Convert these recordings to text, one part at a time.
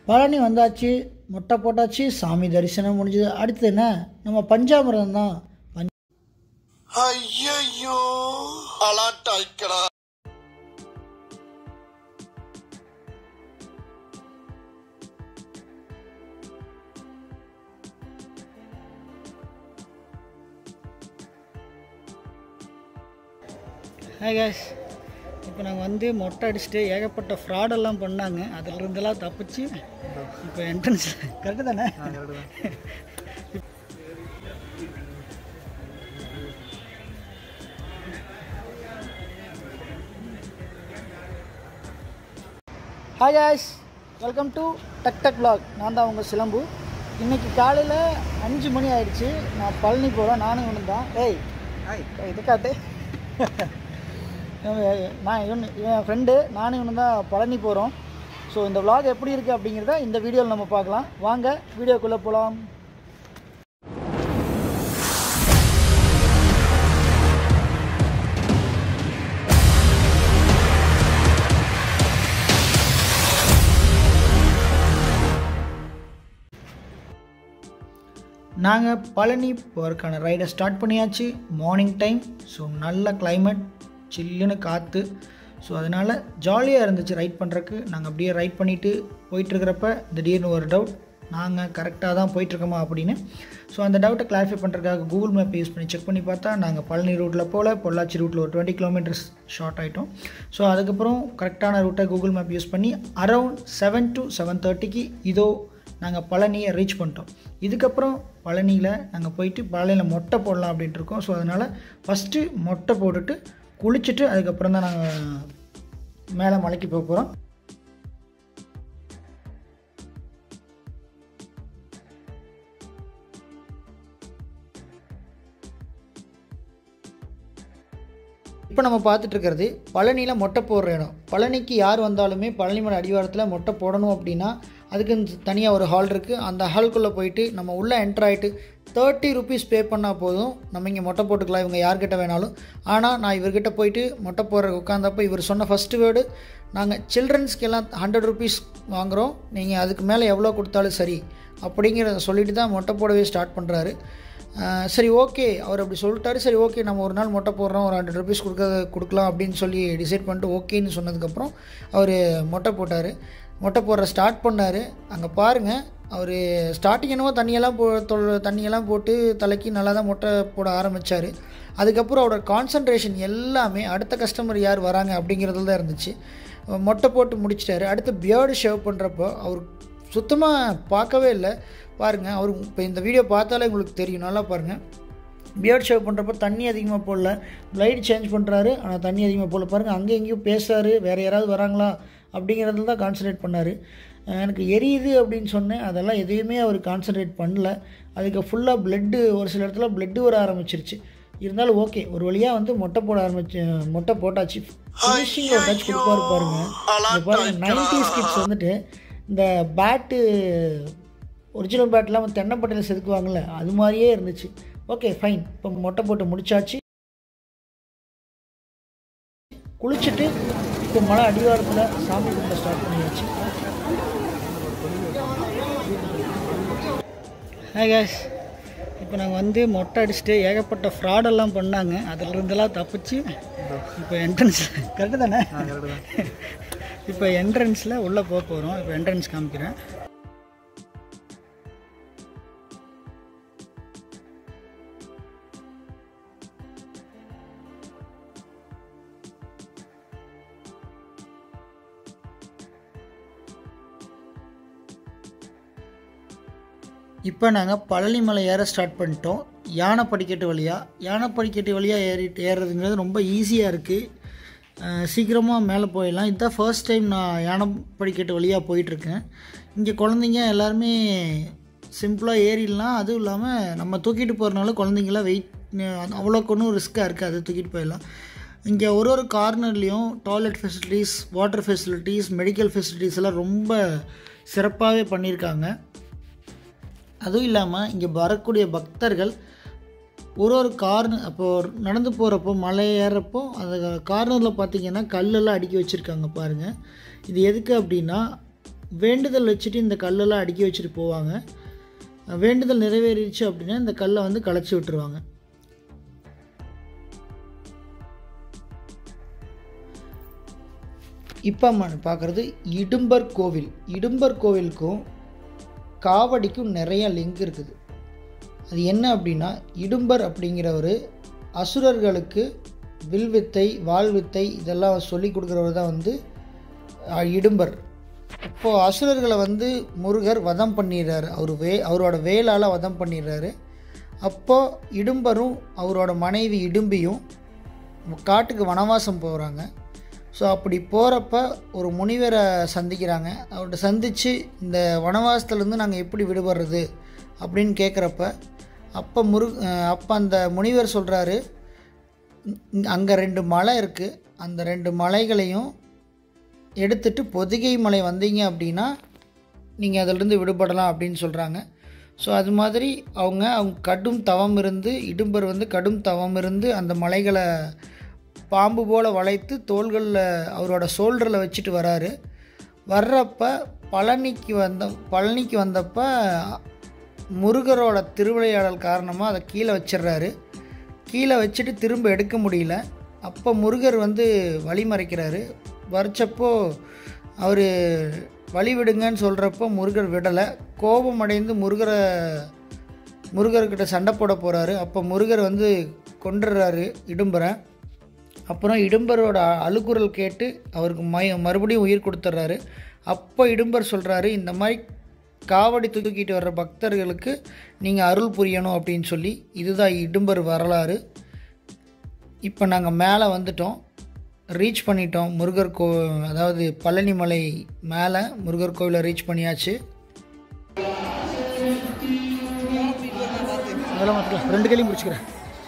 பழனி வந்தாச்சு மொட்டை போட்டாச்சு சாமி தரிசனம் முடிஞ்சது அடுத்து என்ன நம்ம பஞ்சாமிரதம் தான் பஞ்ச ஐயோ அலாட்டாய்க்கடா ஹாய் கேஸ் இப்போ நாங்கள் வந்து மொட்டை அடிச்சுட்டு ஏகப்பட்ட ஃப்ராடெல்லாம் பண்ணாங்க அதுல இருந்தெல்லாம் தப்பிச்சு இப்போ என்ட்ரன்ஸ் கரெக்டு தானே hi guys welcome to Tuk Tuk vlog நான் தான் உங்கள் சிலம்பு இன்னைக்கு காலையில் அஞ்சு மணி ஆயிடுச்சு நான் பழனி போகிறேன் நானும் இவனு தான் ஏய் இது காட்டு இவன் நான் இவன் இவன் என் ஃப்ரெண்டு நானும் இவனு தான் பழனி போகிறோம் ஸோ இந்த vlog எப்படி இருக்குது அப்படிங்கிறத இந்த வீடியோவில் நம்ம பார்க்கலாம் வாங்க வீடியோக்குள்ளே போகலாம் நாங்கள் பழனி போகிறதுக்கான ரைடை ஸ்டார்ட் பண்ணியாச்சு மார்னிங் டைம் ஸோ நல்ல climate சில்லுன்னு காற்று ஸோ அதனால் ஜாலியாக இருந்துச்சு ரைட் பண்ணுறக்கு நாங்கள் அப்படியே ரைட் பண்ணிவிட்டு போயிட்டுருக்கிறப்ப திடீர்னு ஒரு டவுட் நாங்கள் கரெக்டாக தான் போயிட்டுருக்கோமா அப்படின்னு ஸோ அந்த டவுட்டை கிளாரிஃபை பண்ணுறதுக்காக கூகுள் மேப் யூஸ் பண்ணி செக் பண்ணி பார்த்தா நாங்கள் பழனி ரூட்டில் போல் பொள்ளாச்சி ரூட்டில் ஒரு டுவெண்ட்டி கிலோமீட்டர்ஸ் ஷார்ட் ஆகிட்டோம் ஸோ அதுக்கப்புறம் கரெக்டான ரூட்டை கூகுள் மேப் யூஸ் பண்ணி அரௌண்ட் செவன் டு செவன் தேர்ட்டிக்கு இதோ நாங்கள் பழனியை ரீச் பண்ணிட்டோம் இதுக்கப்புறம் பழனியில் நாங்கள் போயிட்டு பழனியில் மொட்டை போடலாம் அப்படின்ட்டு இருக்கோம் ஸோ அதனால் ஃபஸ்ட்டு மொட்டை போட்டுட்டு குளிச்சுட்டு அதுக்கப்புறம் தான் நாங்கள் மேலே மலைக்கு போக போகிறோம் இப்போ நம்ம பார்த்துட்டு இருக்கிறது பழனியில் மொட்டை போடுற இடம் பழனிக்கு யார் வந்தாலுமே பழனிமலை அடிவாரத்தில் மொட்டை போடணும் அப்படின்னா அதுக்கு தனியாக ஒரு ஹால் இருக்குது அந்த ஹால்குள்ளே போயிட்டு நம்ம உள்ளே என்டர் ஆகிட்டு தேர்ட்டி ருபீஸ் பே பண்ணால் போதும் நம்ம இங்கே மொட்டை போட்டுக்கலாம் இவங்க யார்கிட்ட வேணாலும் ஆனால் நான் இவர்கிட்ட போயிட்டு மொட்டை போடுற உட்காந்தப்போ இவர் சொன்ன ஃபஸ்ட்டு வேர்டு நாங்கள் சில்ட்ரன்ஸ்க்கெல்லாம் ஹண்ட்ரட் ருபீஸ் வாங்குகிறோம் நீங்கள் அதுக்கு மேலே எவ்வளோ கொடுத்தாலும் சரி அப்படிங்கிறத சொல்லிட்டு தான் மொட்டை போடவே ஸ்டார்ட் பண்ணுறாரு ஆஹ் சரி ஓகே அவர் அப்படி சொல்லிட்டாரு சரி ஓகே நம்ம ஒரு நாள் மொட்டை போடுறோம் ஒரு ஹண்ட்ரட் ருபீஸ் கொடுக்க கொடுக்கலாம் அப்படின்னு சொல்லி டிசைட் பண்ணிட்டு ஓகேன்னு சொன்னதுக்கப்புறம் அவர் மொட்டை போட்டார் மொட்டை போடுற ஸ்டார்ட் பண்ணார் அங்கே பாருங்கள் அவர் ஸ்டார்டிங் என்னவோ தண்ணியெல்லாம் போ தொ- தண்ணியெல்லாம் போட்டு தலைக்கு நல்லா தான் மொட்டை போட ஆரம்பித்தார் அதுக்கப்புறம் அவரோட கான்சன்ட்ரேஷன் எல்லாமே அடுத்த கஸ்டமர் யார் வராங்க அப்படிங்கிறதுல தான் இருந்துச்சு மொட்டை போட்டு முடிச்சிட்டாரு அடுத்து பியர்டு ஷேவ் பண்ணுறப்போ அவர் சுத்தமாக பார்க்கவே இல்லை பாருங்கள் அவர் இப்போ இந்த வீடியோ பார்த்தாலே உங்களுக்கு தெரியும் நல்லா பாருங்கள் பியர்ட் ஷேவ் பண்ணுறப்ப தண்ணி அதிகமாக போடல பிளைட் சேஞ்ச் பண்ணுறாரு ஆனால் தண்ணி அதிகமாக போடல பாருங்கள் அங்கே எங்கேயும் பேசுகிறாரு வேறு யாராவது வராங்களா அப்படிங்கிறதுல தான் கான்சன்ட்ரேட் பண்ணார் எனக்கு எரியுது அப்படின்னு சொன்னேன் அதெல்லாம் எதையுமே அவர் கான்சன்ட்ரேட் பண்ணல அதுக்கு ஃபுல்லாக பிளட்டு ஒரு சில இடத்துல பிளட்டு வர ஆரம்பிச்சிருச்சு இருந்தாலும் ஓகே ஒரு வழியாக வந்து மொட்டை போட ஆரம்பிச்சு மொட்டை போட்டாச்சு ஃபினிஷிங் ஒரு டச் கொடுப்பாரு பாருங்க இந்த பாருங்க நைன்டிஸ் கிட்ஸ் வந்துட்டு இந்த பேட்டு ஒரிஜினல் பேட் இல்லாமல் தென்னப்பட்டையில் செதுக்குவாங்கள்ல அது மாதிரியே இருந்துச்சு ஓகே ஃபைன் இப்போ மொட்டை போட்டு முடிச்சாச்சு குளிச்சுட்டு இப்போ மலை அடிவாரத்தில் சாமி கும்பிட ஸ்டார்ட் பண்ணியாச்சு ஹாய் கேஸ் இப்போ நாங்கள் வந்து மொட்டை அடிச்சுட்டு ஏகப்பட்ட ஃப்ராடெல்லாம் பண்ணாங்க அதுல இருந்தெல்லாம் தப்பிச்சு இப்போ என்ட்ரன்ஸ் கரெக்டு தானே இப்போ என்ட்ரன்ஸில் உள்ளே போக போகிறோம் இப்போ என்ட்ரன்ஸ் காமிக்கிறேன் இப்போ நாங்கள் பழனி மலை ஏற ஸ்டார்ட் பண்ணிட்டோம் யானை படிக்கட்டு வழியாக யானை படிக்கட்டு வழியாக ஏறிட்டு ஏறுறதுங்கிறது ரொம்ப ஈஸியாக இருக்குது சீக்கிரமாக மேலே போயிடலாம் இதுதான் ஃபர்ஸ்ட் டைம் நான் யானை படிக்கட்டு வழியாக போயிட்டுருக்கேன் இங்கே குழந்தைங்க எல்லாருமே சிம்பிளாக ஏறிடலாம் அதுவும் இல்லாமல் நம்ம தூக்கிட்டு போகிறனால குழந்தைங்களாம் வெயிட் அவ்வளோக்கு ஒன்றும் ரிஸ்க்காக இருக்குது அதை தூக்கிட்டு போயிடலாம் இங்கே ஒரு ஒரு கார்னர்லேயும் toilet facilities water facilities medical facilities எல்லாம் ரொம்ப சிறப்பாகவே பண்ணியிருக்காங்க அதுவும் இல்லாமல் இங்கே வரக்கூடிய பக்தர்கள் ஒரு ஒரு கார்னர் அப்போது நடந்து போகிறப்போ மலை ஏறுறப்போ அந்த கார்னரில் பார்த்தீங்கன்னா கல்லெல்லாம் அடுக்கி வச்சுருக்காங்க பாருங்கள் இது எதுக்கு அப்படின்னா வேண்டுதல் வச்சுட்டு இந்த கல்லெல்லாம் அடுக்கி வச்சுட்டு போவாங்க வேண்டுதல் நிறைவேறிடுச்சு அப்படின்னா இந்த கல்லை வந்து களைச்சி விட்டுருவாங்க இப்போ நம்ம பார்க்குறது இடும்பர் கோவில் இடும்பர் கோவிலுக்கும் காவடிக்கும் நிறைய லிங்க் இருக்குது அது என்ன அப்படின்னா இடும்பர் அப்படிங்கிறவர் அசுரர்களுக்கு வில்வித்தை வாழ்வித்தை இதெல்லாம் சொல்லி கொடுக்குறவர் தான் வந்து அஹ், இடும்பர் இப்போது அசுரர்களை வந்து முருகர் வதம் பண்ணிடுறாரு அவர் வே அவரோட வேலால் வதம் பண்ணிடுறாரு அப்போது இடும்பரும் அவரோட மனைவி இடும்பியும் காட்டுக்கு வனவாசம் போகிறாங்க ஸோ அப்படி போகிறப்ப ஒரு முனிவரை சந்திக்கிறாங்க அவர்கிட்ட சந்தித்து இந்த வனவாசத்துலேருந்து நாங்கள் எப்படி விடுபடுறது அப்படின்னு கேட்குறப்ப அப்போ முரு அப்போ அந்த முனிவர் சொல்கிறாரு அங்கே ரெண்டு மலை இருக்குது அந்த ரெண்டு மலைகளையும் எடுத்துட்டு பொதிகை மலை வந்தீங்க அப்படின்னா நீங்கள் அதிலிருந்து விடுபடலாம் அப்படின்னு சொல்கிறாங்க ஸோ அது மாதிரி அவங்க அவங்க கடும் தவம் இருந்து இடும்பர் வந்து கடும் தவம் இருந்து அந்த மலைகளை பாம்பு போல் வளைத்து தோள்களில் அவரோட ஷோல்டரில் வச்சுட்டு வராரு வர்றப்ப பழனிக்கு வந்த பழனிக்கு வந்தப்ப முருகரோட திருவிளையாடல் காரணமாக அதை கீழே வச்சிடுறாரு கீழே வச்சுட்டு திரும்ப எடுக்க முடியல அப்போ முருகர் வந்து வழி மறைக்கிறாரு வரைச்சப்போ அவர் வழி விடுங்கன்னு சொல்கிறப்போ முருகர் விடலை கோபம் அடைந்து முருகரை முருகர்கிட்ட சண்டை போட போகிறாரு அப்போ முருகர் வந்து கொண்டுடுறாரு இடும்பரை அப்புறம் இடும்பரோட அழுகுரல் கேட்டு அவருக்கு மய மறுபடியும் உயிர் கொடுத்துட்றாரு அப்போ இடும்பர் சொல்கிறாரு இந்த மாதிரி காவடி தூக்கிட்டு வர்ற பக்தர்களுக்கு நீங்கள் அருள் புரியணும் அப்படின்னு சொல்லி இதுதான் இடும்பர் வரலாறு இப்போ நாங்கள் மேலே வந்துட்டோம் ரீச் பண்ணிட்டோம் முருகர் கோ அதாவது பழனிமலை மேலே முருகர் கோவிலை ரீச் பண்ணியாச்சு அதெல்லாம் பார்த்துக்கலாம் ரெண்டு கையிலையும் முடிச்சுக்கிறேன்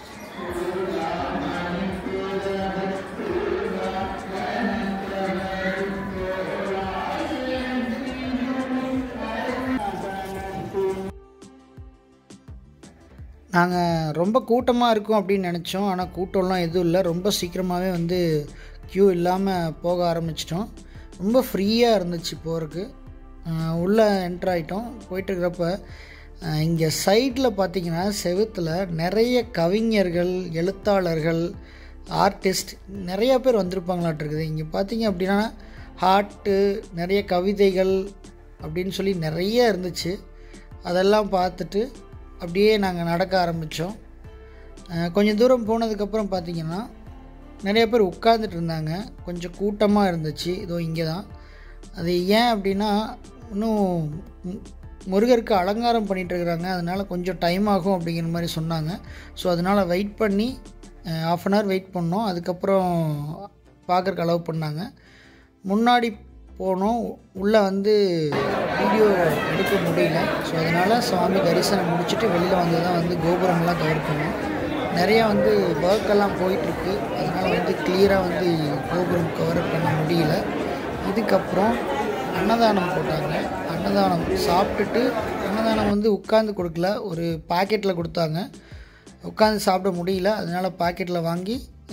நாங்கள் ரொம்ப கூட்டமாக இருக்கோம் அப்படின்னு நினச்சோம் ஆனால் கூட்டம்லாம் எதுவும் இல்லை ரொம்ப சீக்கிரமாகவே வந்து க்யூ இல்லாமல் போக ஆரம்பிச்சிட்டோம் ரொம்ப ஃப்ரீயாக இருந்துச்சு போகிறதுக்கு உள்ளே என்ட்ரு ஆகிட்டோம் போயிட்டுருக்கிறப்ப இங்கே சைடில் பார்த்தீங்கன்னா செவுத்தில் நிறைய கவிஞர்கள் எழுத்தாளர்கள் ஆர்டிஸ்ட் நிறைய பேர் வந்திருப்பாங்களாட்டிருக்குது இங்கே பார்த்தீங்க அப்படின்னா ஹார்ட்டு நிறைய கவிதைகள் அப்படின்னு சொல்லி நிறைய இருந்துச்சு அதெல்லாம் பார்த்துட்டு அப்படியே நாங்கள் நடக்க ஆரம்பித்தோம் கொஞ்சம் தூரம் போனதுக்கப்புறம் பார்த்தீங்கன்னா நிறைய பேர் உட்காந்துட்டு இருந்தாங்க கொஞ்சம் கூட்டமாக இருந்துச்சு இதோ இங்கே தான் அது ஏன் அப்படின்னா இன்னும் மு- முருகருக்கு அலங்காரம் பண்ணிட்டு இருக்கிறாங்க அதனால் கொஞ்சம் டைம் ஆகும் அப்படிங்கிற மாதிரி சொன்னாங்க ஸோ அதனால் வெயிட் பண்ணி ஆஃப் அன் ஹவர் வெயிட் பண்ணோம் அதுக்கப்புறம் பார்க்குறக்கு அலோவ் பண்ணாங்க முன்னாடி போனோம் உள்ளே வந்து வீடியோ எடுக்க முடியல ஸோ அதனால் சுவாமி தரிசனம் முடிச்சுட்டு வெளியில் வந்து தான் வந்து கோபுரம்லாம் கவர் பண்ணோம் நிறையா வந்து ஒர்க்கெல்லாம் போயிட்டுருக்கு அதனால் வந்து கிளியராக வந்து கோபுரம் கவர் பண்ண முடியல இதுக்கப்புறம் அன்னதானம் போட்டாங்க அன்னதானம் சாப்பிட்டுட்டு அன்னதானம் வந்து உட்காந்து கொடுக்கல ஒரு பாக்கெட்டில் கொடுத்தாங்க உட்காந்து சாப்பிட முடியல அதனால் பாக்கெட்டில் வாங்கி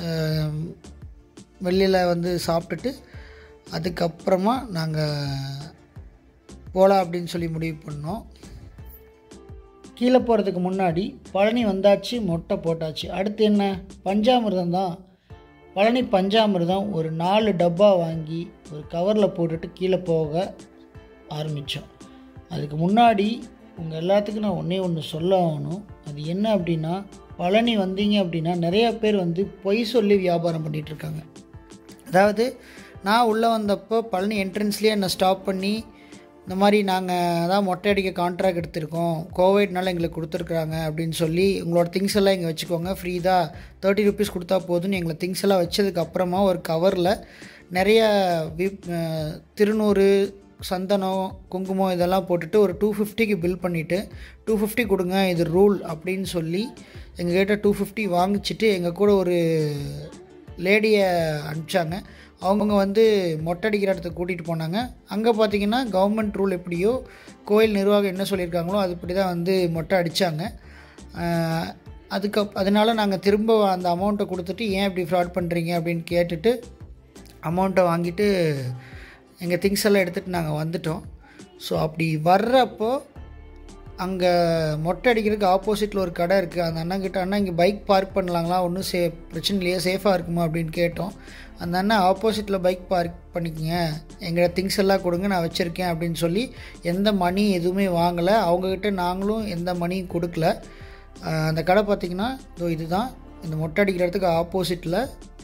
வெளியில் வந்து சாப்பிட்டுட்டு அதுக்கப்புறமா நாங்கள் போகலாம் அப்படின்னு சொல்லி முடிவு பண்ணோம் கீழே போகிறதுக்கு முன்னாடி பழனி வந்தாச்சு மொட்டை போட்டாச்சு அடுத்து என்ன பஞ்சாமிர்தம் தான் பழனி பஞ்சாமிர்தம் ஒரு நாலு டப்பா வாங்கி ஒரு கவரில் போட்டுட்டு கீழே போக ஆரம்பித்தோம் அதுக்கு முன்னாடி உங்கள் எல்லாத்துக்கும் நான் ஒன்றே ஒன்று சொல்ல ஆகணும் அது என்ன அப்படின்னா பழனி வந்தீங்க அப்படின்னா நிறையா பேர் வந்து பொய் சொல்லி வியாபாரம் பண்ணிட்டு இருக்காங்க அதாவது நான் உள்ளே வந்தப்போ பழனி என்ட்ரன்ஸ்லேயே என்னை ஸ்டாப் பண்ணி இந்த மாதிரி நாங்கள் அதான் மொட்டை அடிக்க கான்ட்ராக்ட் எடுத்திருக்கோம் கோவிட்னால எங்களுக்கு கொடுத்துருக்குறாங்க அப்படின்னு சொல்லி உங்களோட திங்ஸ் எல்லாம் இங்கே வச்சுக்கோங்க ஃப்ரீ தான் தேர்ட்டி ருபீஸ் கொடுத்தா போதும்னு எங்களை திங்ஸ் எல்லாம் வச்சதுக்கு அப்புறமா ஒரு கவரில் நிறைய விப் அஹ், திருநூறு சந்தனம் குங்குமம் இதெல்லாம் போட்டுட்டு ஒரு டூ ஃபிஃப்டிக்கு பில் பண்ணிவிட்டு டூ ஃபிஃப்டி கொடுங்க இது ரூல் அப்படின்னு சொல்லி எங்ககிட்ட டூ ஃபிஃப்டி வாங்கிச்சிட்டு எங்கள் கூட ஒரு லேடியை அனுப்பிச்சாங்க அவங்க வந்து மொட்டை அடிக்கிற இடத்துக்கு கூட்டிகிட்டு போனாங்க அங்கே பார்த்தீங்கன்னா கவர்மெண்ட் ரூல் எப்படியோ கோயில் நிர்வாகம் என்ன சொல்லியிருக்காங்களோ அதுபடி தான் வந்து மொட்டை அடித்தாங்க அதுக்கு அதனால் நாங்கள் திரும்ப அந்த அமௌண்ட்டை கொடுத்துட்டு ஏன் இப்படி ஃப்ராட் பண்ணுறீங்க அப்படின்னு கேட்டுட்டு அமௌண்ட்டை வாங்கிட்டு எங்கள் திங்ஸ் எல்லாம் எடுத்துகிட்டு நாங்கள் வந்துட்டோம் ஸோ அப்படி வர்றப்போ அங்கே மொட்டை அடிக்கிறதுக்கு ஆப்போசிட்டில் ஒரு கடை இருக்குது அந்த அண்ணன் கிட்ட அண்ணா இங்கே பைக் பார்க் பண்ணலாங்களா ஒன்றும் சே பிரச்சனை இல்லையா சேஃபாக இருக்குமா அப்படின்னு கேட்டோம் அந்த அண்ணன் ஆப்போசிட்டில் பைக் பார்க் பண்ணிக்கங்க எங்களை திங்ஸ் எல்லாம் கொடுங்க நான் வச்சுருக்கேன் அப்படின்னு சொல்லி எந்த மணி எதுவுமே வாங்கலை அவங்கக்கிட்ட நாங்களும் எந்த மணியும் கொடுக்கல ஆஹ் அந்த கடை பார்த்திங்கன்னா இதோ இதுதான் இந்த மொட்டை அடிக்கிற இடத்துக்கு ஆப்போசிட்டில்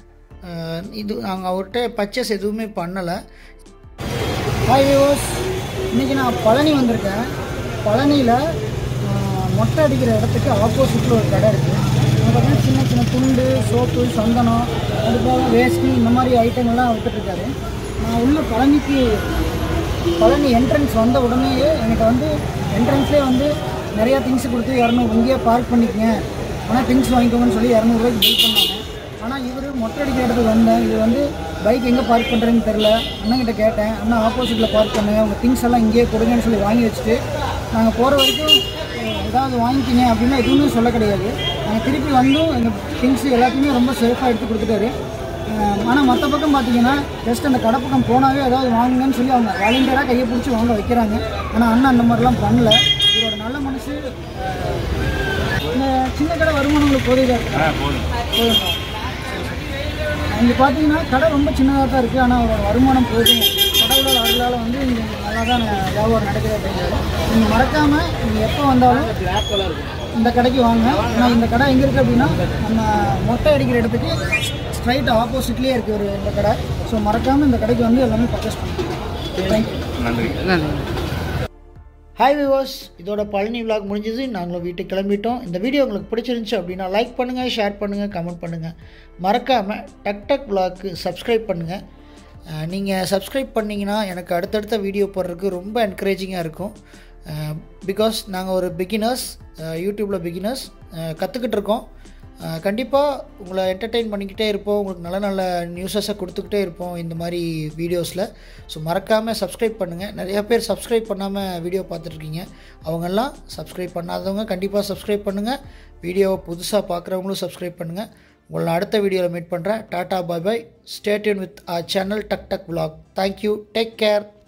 இது நாங்கள் அவர்கிட்ட பர்ச்சேஸ் எதுவுமே பண்ணலை ஹாய் வியூஸ் இன்றைக்கி நான் பழனி வந்திருக்கேன் பழனியில் மொட்டை அடிக்கிற இடத்துக்கு ஆப்போசிட்டில் ஒரு கடை இருக்குது அங்கே பார்த்தீங்கன்னா சின்ன சின்ன துண்டு சோப்பு சந்தனம் அது போக வேஷ்டி இந்த மாதிரி ஐட்டங்கள்லாம் விற்றுட்ருக்காரு நான் உள்ள பழனிக்கு பழனி என்ட்ரன்ஸ் வந்த உடனேயே எனக்கு வந்து என்ட்ரன்ஸ்லேயே வந்து நிறையா திங்ஸ் கொடுத்து இரநூறு இங்கேயே பார்க் பண்ணிக்கங்க ஆனால் திங்ஸ் வாங்கிக்கோங்கன்னு சொல்லி இரநூறுவாய்க்கு பில் பண்ணாங்க ஆனால் இவர் மொட்டை அடிக்கிற இடத்துக்கு வந்தேன் இது வந்து பைக் எங்கே பார்க் பண்ணுறேன்னு தெரில அண்ணன்கிட்ட கேட்டேன் அண்ணா ஆப்போசிட்டில் பார்க் பண்ணுங்க உங்கள் திங்ஸ் எல்லாம் இங்கேயே கொடுங்கன்னு சொல்லி வாங்கி வச்சுட்டு நாங்கள் போகிற வரைக்கும் அஹ், ஏதாவது வாங்கிக்கிங்க அப்படின்னு எதுவுமே சொல்ல கிடையாது நாங்கள் திருப்பி வந்தும் எங்கள் திங்ஸ் எல்லாத்தையுமே ரொம்ப சேஃபாக எடுத்து கொடுத்துட்டாரு ஆனால் மற்ற பக்கம் பார்த்தீங்கன்னா ஜஸ்ட் அந்த கடை பக்கம் போனாவே ஏதாவது வாங்குங்கன்னு சொல்லி அவங்க வாலண்டியராக கையை பிடிச்சி வாங்க வைக்கிறாங்க ஆனால் அண்ணன் அந்த மாதிரிலாம் பண்ணல இவரோட நல்ல மனசு அஹ், இந்த சின்ன கடை வருமானம் உங்களுக்கு போதையாக இருக்கு போதும் இங்கே பார்த்தீங்கன்னா கடை ரொம்ப சின்னதாக தான் இருக்குது ஆனால் அவரோட வருமானம் போதும் கடவுளோட அருளால் வந்து இங்கே நல்லா தான் வியாபாரம் நடக்குது அப்படிங்கிறது நீங்கள் மறக்காமல் நீங்கள் எப்போ வந்தாலும் இந்த கடைக்கு வாங்க ஆனால் இந்த கடை எங்கே இருக்குது அப்படின்னா நம்ம மொட்டை அடிக்கிற இடத்துக்கு ஸ்ட்ரைட் ஆப்போசிட்லேயே இருக்குது ஒரு இந்த கடை ஸோ மறக்காமல் இந்த கடைக்கு வந்து எல்லாமே பர்ச்சேஸ் பண்ணுங்க தேங்க்யூ ஹாய் விவர்ஸ் இதோட பழனி விலாக் முடிஞ்சது நாங்களும் வீட்டுக்கு கிளம்பிட்டோம் இந்த வீடியோ உங்களுக்கு பிடிச்சிருந்துச்சு அப்படின்னா லைக் பண்ணுங்கள் ஷேர் பண்ணுங்கள் கமெண்ட் பண்ணுங்கள் மறக்காமல் டக் டக் விலாக்கு சப்ஸ்கிரைப் பண்ணுங்கள் நீங்கள் சப்ஸ்கிரைப் பண்ணிங்கன்னா எனக்கு அடுத்தடுத்த வீடியோ போடுறதுக்கு ரொம்ப என்கரேஜிங்காக இருக்கும் பிகாஸ் நாங்கள் ஒரு பிகினர்ஸ் யூடியூப்பில் பிகினர்ஸ் கற்றுக்கிட்டு இருக்கோம் கண்டிப்பாக உங்களை என்டர்டெயின் பண்ணிக்கிட்டே இருப்போம் உங்களுக்கு நல்ல நல்ல நியூஸஸை கொடுத்துக்கிட்டே இருப்போம் இந்த மாதிரி வீடியோஸில் ஸோ மறக்காமல் சப்ஸ்கிரைப் பண்ணுங்கள் நிறையா பேர் சப்ஸ்கிரைப் பண்ணாமல் வீடியோ பார்த்துட்ருக்கீங்க அவங்கெல்லாம் சப்ஸ்கிரைப் பண்ணாதவங்க கண்டிப்பாக சப்ஸ்கிரைப் பண்ணுங்கள் வீடியோவை புதுசாக பார்க்குறவங்களும் சப்ஸ்கிரைப் பண்ணுங்கள் உங்களை நான் அடுத்த வீடியோவில் மீட் பண்ணுறேன் tata bye bye stay tuned with uh channel Tuk Tuk vlog thank you take care